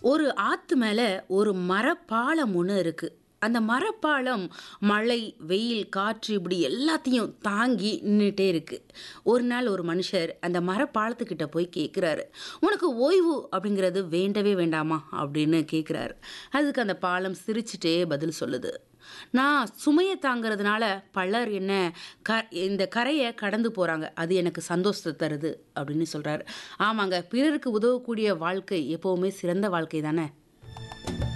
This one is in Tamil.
ஒரு ஆத்து மேல ஒரு மரப்பாலம் ஒன்று இருக்கு அந்த மரப்பாலம் மழை வெயில் காற்று இப்படி எல்லாத்தையும் தாங்கி நின்றுட்டே இருக்கு ஒரு நாள் ஒரு மனுஷர் அந்த மரப்பாலத்துக்கிட்ட போய் கேட்குறாரு உனக்கு ஓய்வு அப்படிங்கிறது வேண்டவே வேண்டாமா அப்படின்னு கேட்குறாரு அதுக்கு அந்த பாலம் சிரிச்சிட்டே பதில் சொல்லுது நான் சுமையை தாங்கிறதுனால பலர் என்ன க இந்த கரையை கடந்து போகிறாங்க அது எனக்கு சந்தோஷத்தை தருது அப்படின்னு சொல்கிறாரு ஆமாங்க பிறருக்கு உதவக்கூடிய வாழ்க்கை எப்போவுமே சிறந்த வாழ்க்கை தானே